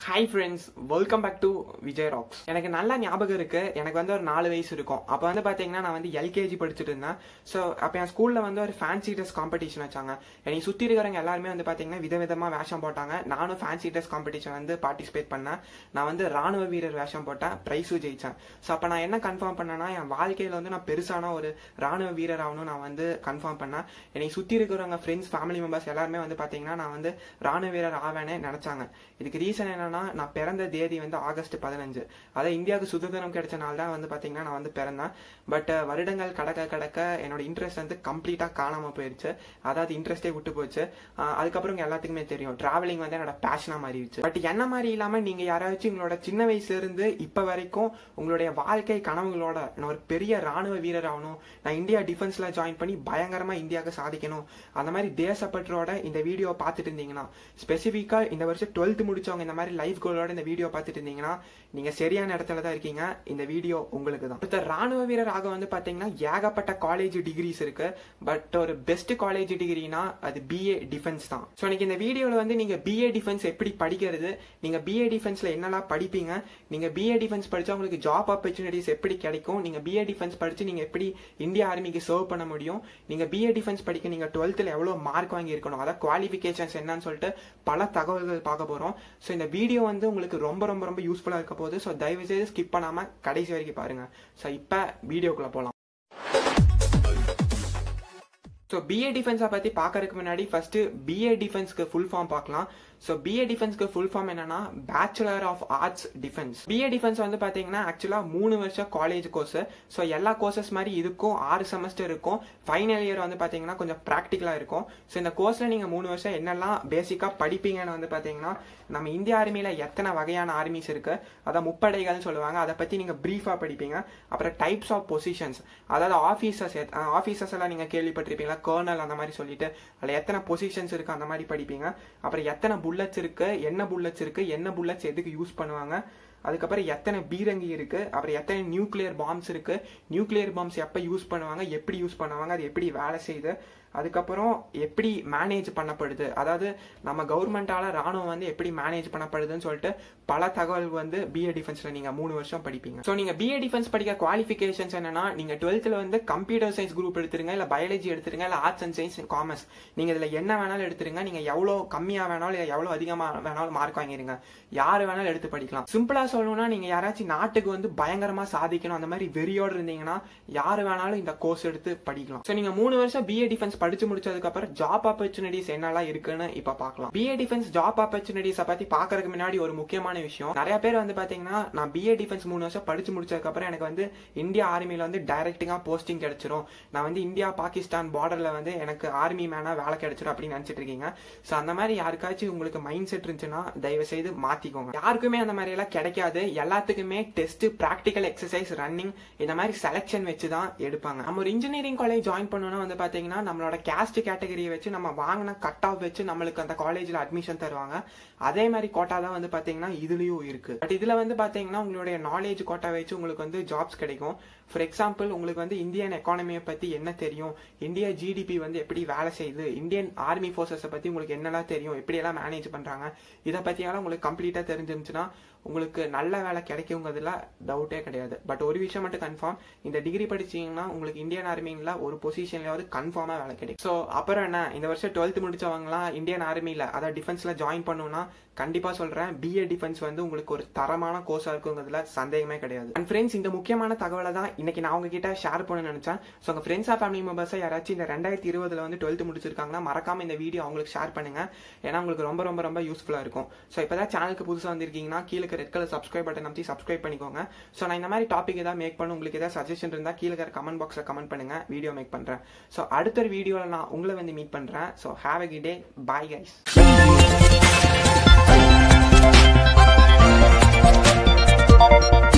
Hi friends welcome back to Vijay rocks எனக்கு நல்ல ஞாபகம் இருக்கு எனக்கு வந்து ஒரு நாலு வயசு இருக்கும் அப்போ வந்து பார்த்தீங்கன்னா நான் வந்து எல்கேஜி படிச்சுட்டு இருந்தேன் ஸோ அப்போ என் ஸ்கூலில் வந்து ஒரு ஃபேன்சி ட்ரெஸ் காம்படிஷன் வச்சாங்க என்னை சுற்றி இருக்கிறவங்க எல்லாருமே வந்து பார்த்தீங்கன்னா விதவிதமாக வேஷம் போட்டாங்க நானும் ஃபேன்சி ட்ரெஸ் காம்படிஷன் வந்து பார்ட்டிசிபேட் பண்ணேன் நான் வந்து ராணுவ வீரர் வேஷம் போட்டேன் ப்ரைஸும் ஜெயிச்சேன் ஸோ அப்போ நான் என்ன கன்ஃபார்ம் பண்ணேன்னா என் வாழ்க்கையில் வந்து நான் பெருசான ஒரு ராணுவ வீரர் ஆகணும் நான் வந்து கன்ஃபார்ம் பண்ணேன் என்னை சுற்றி இருக்கிறவங்க ஃப்ரெண்ட்ஸ் ஃபேமிலி மெம்பர்ஸ் எல்லாருமே வந்து பார்த்தீங்கன்னா நான் வந்து ராணுவ வீரர் ஆவேனே நினச்சாங்க இதுக்கு ரீசன் என்னன்னா நான் பிறந்த தேதி வந்து ஆகஸ்ட் பதினஞ்சு அதாவது இந்தியாவுக்கு சுதந்திரம் கிடைச்ச நாள் தான் வந்து பார்த்தீங்கன்னா நான் வந்து பிறந்தேன் பட் வருடங்கள் கடக்க கடக்க என்னோட இன்ட்ரெஸ்ட் வந்து கம்ப்ளீட்டாக காணாமல் போயிடுச்சு அதாவது இன்ட்ரெஸ்டே விட்டு போச்சு ஆஹ் அதுக்கப்புறம் உங்க எல்லாத்துக்குமே தெரியும் டிராவலிங் வந்து என்னோட பேஷனாக மாறிடுச்சு பட் என்ன மாதிரி இல்லாமல் நீங்கள் யாராச்சும் உங்களோட சின்ன வயசுல இருந்து இப்போ வரைக்கும் உங்களுடைய வாழ்க்கை கனவுகளோட நான் ஒரு பெரிய ராணுவ வீரர் ஆகணும் நான் இந்தியா டிஃபென்ஸ்ல ஜாயின் பண்ணி பயங்கரமா இந்தியாவுக்கு சாதிக்கணும் அந்த மாதிரி தேசப்பற்றோட இந்த வீடியோ பார்த்துட்டு இருந்தீங்கன்னா ஸ்பெசிஃபிக்கா இந்த வருஷம் டுவெல்த் முடிச்சவங்க இந்த மாதிரி லைஃப் கோலோட இந்த வீடியோ பார்த்துட்டு இருந்தீங்கன்னா நீங்க சரியான இடத்துல தான் இருக்கீங்க இந்த வீடியோ உங்களுக்கு தான் அடுத்த ராணுவ வீரர் ஆக வந்து பாத்தீங்கன்னா ஏகப்பட்ட காலேஜ் டிகிரிஸ் இருக்கு பட் ஒரு பெஸ்ட் காலேஜ் டிகிரினா அது பிஏ டிஃபென்ஸ் தான் ஸோ இன்னைக்கு இந்த வீடியோவில் வந்து நீங்க பிஏ டிஃபென்ஸ் எப்படி படிக்கிறது நீங்க பிஏ டிஃபென்ஸ்ல என்னெல்லாம் படிப்பீங்க நீங்க பிஏ டிஃபென்ஸ் படிச்சா உங்களுக்கு ஜாப் ஆப்பர்ச்சுனிட்டிஸ் எப்படி கிடைக்கும் நீங்க பிஏ டிஃபென்ஸ் படிச்சு நீங்க எப்படி இந்தியா ஆர்மிக்கு சர்வ் பண்ண முடியும் நீங்க பிஏ டிஃபென்ஸ் படிக்க நீங்க டுவெல்த்தில் எவ்வளவு மார்க் வாங்கி இருக்கணும் அதாவது குவாலிஃபிகேஷன்ஸ் என்னன்னு சொல்லிட்டு பல தகவல்கள் பார்க்க போறோம் ஸோ இந்த வீடியோ வந்து உங்களுக்கு ரொம்ப ரொம்ப ரொம்ப யூஸ்ஃபுல்லா இருக்க போகுது ஸோ தயவு செய்து ஸ்கிப் பண்ணாம கடைசி வரைக்கும் பாருங்க ஸோ இப்போ வீடியோக்குள்ள போகலாம் ஸோ பிஏ டிஃபென்ஸை பற்றி பார்க்கறதுக்கு முன்னாடி ஃபர்ஸ்ட் பிஏ டிஃபென்ஸ்க்கு ஃபுல் ஃபார்ம் பார்க்கலாம் ஸோ பிஏ டிஃபென்ஸ்க்கு ஃபுல் ஃபார்ம் என்னன்னா bachelor of arts defence BA defence வந்து பார்த்தீங்கன்னா ஆக்சுவலாக மூணு வருஷம் காலேஜ் கோர்ஸ் ஸோ எல்லா கோர்சஸ் மாதிரி இதுக்கும் ஆறு செமஸ்டர் இருக்கும் ஃபைனல் இயர் வந்து பார்த்தீங்கன்னா கொஞ்சம் ப்ராக்டிக்கலாக இருக்கும் ஸோ இந்த கோர்ஸில் நீங்கள் மூணு வருஷம் என்னெல்லாம் பேசிக்காக படிப்பீங்கன்னு வந்து பார்த்தீங்கன்னா நம்ம இந்திய ஆர்மியில் எத்தனை வகையான ஆர்மிஸ் இருக்கு அதான் முப்படைகள்னு சொல்லுவாங்க அதை பற்றி நீங்கள் ப்ரீஃபாக படிப்பீங்க அப்புறம் டைப்ஸ் ஆஃப் பொசிஷன்ஸ் அதாவது ஆஃபீஸர்ஸ் ஆஃபீஸர்ஸ் எல்லாம் நீங்கள் கேள்விப்பட்டிருப்பீங்களா கர்னல் அந்த மாதிரி சொல்லிட்டு அதில் எத்தனை பொசிஷன்ஸ் இருக்கு அந்த மாதிரி படிப்பீங்க அப்புறம் எத்தனை புல்லட்ஸ் இருக்கு என்ன புல்லட்ஸ் இருக்கு என்ன புல்லட்ஸ் எதுக்கு யூஸ் பண்ணுவாங்க அதுக்கப்புறம் எத்தனை பீரங்கி இருக்கு அப்புறம் எத்தனை நியூக்ளியர் பாம்ஸ் இருக்கு நியூக்ளியர் பாம்ஸ் எப்போ யூஸ் பண்ணுவாங்க எப்படி யூஸ் பண்ணுவாங்க அது எப்படி வேலை செய்யுது அதுக்கப்புறம் எப்படி மேனேஜ் பண்ணப்படுது அதாவது நம்ம கவர்மெண்டால ராணுவம் வந்து எப்படி மேனேஜ் பண்ணப்படுதுன்னு சொல்லிட்டு பல தகவல் வந்து பிஏ டிஃபென்ஸ்ல நீங்க மூணு வருஷம் படிப்பீங்க ஸோ நீங்க பிஏ டிஃபென்ஸ் படிக்க குவாலிஃபிகேஷன்ஸ் என்னன்னா நீங்க டுவெல்த்ல வந்து கம்ப்யூட்டர் சயின்ஸ் குரூப் எடுத்துருங்க இல்ல பயாலஜி எடுத்துருங்க இல்ல ஆர்ட்ஸ் அண்ட் சயின்ஸ் காமர்ஸ் நீங்க இதுல என்ன வேணாலும் எடுத்துருங்க நீங்க எவ்வளவு கம்மியா வேணாலும் இல்ல எவ்வளவு அதிகமா வேணாலும் மார்க் வாங்கிருங்க யாரு வேணாலும் எடுத்து படிக்கலாம் சிம்பிளா சொல்லணும்னா நீங்க யாராச்சும் நாட்டுக்கு வந்து பயங்கரமா சாதிக்கணும் அந்த மாதிரி வெறியோடு இருந்தீங்கன்னா யாரு வேணாலும் இந்த கோர்ஸ் எடுத்து படிக்கலாம் ஸோ நீங்க மூணு வருஷம் பிஏ டிஃபென்ஸ் படிச்சு முடிச்சதுக்கு அப்புறம் ஜாப் ஆப்பர்ச்சுனிட்டிஸ் என்னெல்லாம் இருக்குன்னு இப்ப பார்க்கலாம் பிஏ டிஃபென்ஸ் ஜாப் ஆப்பர்ச்சுனிட்டிஸ் பத்தி பாக்குறதுக்கு முன்னாடி ஒரு முக்கியமான விஷயம் நிறைய பேர் வந்து பாத்தீங்கன்னா நான் பிஏ டிஃபென்ஸ் மூணு வருஷம் படிச்சு முடிச்சதுக்கு அப்புறம் எனக்கு வந்து இந்தியா ஆர்மியில வந்து டைரக்டிங்கா போஸ்டிங் கிடைச்சிரும் நான் வந்து இந்தியா பாகிஸ்தான் பார்டர்ல வந்து எனக்கு ஆர்மி மேனா வேலை கிடைச்சிரும் அப்படின்னு நினைச்சிட்டு இருக்கீங்க ஸோ அந்த மாதிரி யாருக்காச்சும் உங்களுக்கு மைண்ட் செட் இருந்துச்சுன்னா தயவு செய்து மாத்திக்கோங்க யாருக்குமே அந்த மாதிரி எல்லாம் கிடைக்காது எல்லாத்துக்குமே டெஸ்ட் ப்ராக்டிக்கல் எக்ஸசைஸ் ரன்னிங் இந்த மாதிரி செலெக்ஷன் வச்சு தான் எடுப்பாங்க நம்ம ஒரு இன்ஜினியரிங் காலேஜ் ஜாயின் பண்ணணும்னா வந்து பாத்தீங்கன்னா நம்மளோட கேஸ்ட் கேட்டகரியை வச்சு நம்ம வாங்கின கட் ஆஃப் வச்சு நம்மளுக்கு அந்த காலேஜ்ல அட்மிஷன் தருவாங்க அதே மாதிரி கோட்டா தான் வந்து பாத்தீங்கன்னா இதுலயும் இருக்கு பட் இதுல வந்து பாத்தீங்கன்னா உங்களுடைய நாலேஜ் கோட்டா வச்சு உங்களுக்கு வந்து ஜாப்ஸ் கிடைக்கும் ஃபார் எக்ஸாம்பிள் உங்களுக்கு வந்து இந்தியன் எக்கானமியை பத்தி என்ன தெரியும் இந்தியா ஜிடிபி வந்து எப்படி வேலை செய்யுது இந்தியன் ஆர்மி ஃபோர்ஸஸை பத்தி உங்களுக்கு என்னெல்லாம் தெரியும் எப்படி எல்லாம் மேனேஜ் பண்றாங்க இதை பத்தியெல்லாம் உங்களுக்கு கம்ப்ளீட்டா தெரிஞ்சிருந்துச்சுன்னா உங்களுக்கு நல்ல வேலை கிடைக்குங்கிறதுல டவுட்டே கிடையாது பட் ஒரு விஷயம் மட்டும் கன்ஃபார்ம் இந்த டிகிரி படிச்சீங்கன்னா உங்களுக்கு இந்தியன் ஆர்மில ஒரு பொசிஷன்லயாவது கன்ஃபார்மா வேலை கிடைக்கும் ஸோ அப்புறம் என்ன இந்த வருஷம் டுவெல்த் முடிச்சவங்களாம் இந்தியன் ஆர்மியில அதாவது டிஃபென்ஸ்ல ஜாயின் பண்ணணும்னா கண்டிப்பா சொல்றேன் பிஏ டிஃபென்ஸ் வந்து உங்களுக்கு ஒரு தரமான கோர்ஸா இருக்குங்கிறதுல சந்தேகமே கிடையாது அண்ட் ஃப்ரெண்ட்ஸ் இந்த முக்கியமான தகவலை தான் இன்னைக்கு நான் உங்ககிட்ட ஷேர் பண்ண நினைச்சேன் ஸோ உங்க ஃப்ரெண்ட்ஸ் ஆஃப் ஃபேமிலி மெம்பர்ஸ் யாராச்சும் இந்த ரெண்டாயிரத்தி இருபதுல வந்து டுவெல்த் முடிச்சிருக்காங்கன்னா மறக்காம இந்த வீடியோ அவங்களுக்கு ஷேர் பண்ணுங்க ஏன்னா உங்களுக்கு ரொம்ப ரொம்ப ரொம்ப யூஸ்ஃபுல்லா இருக்கும் ஸோ இப்பதான் சேனலுக்கு புதுசாக வந்திருக்கீங்கன்னா கீழே ரெட் கலர் சப்ஸ்கிரைப் பட்டன் அமைச்சு சப்ஸ்கிரைப் பண்ணிக்கோங்க ஸோ நான் இந்த மாதிரி டாபிக் ஏதாவது மேக் பண்ண உங்களுக்கு ஏதாவது சஜஷன் இருந்தால் கீழே இருக்கிற கமெண்ட் பாக்ஸில் கமெண்ட் பண்ணுங்க வீடியோ மேக் பண்றேன் ஸோ அடுத்த ஒரு வீடியோவில் நான் உங்களை வந்து மீட் பண்றேன் so have a good day bye guys Thank you.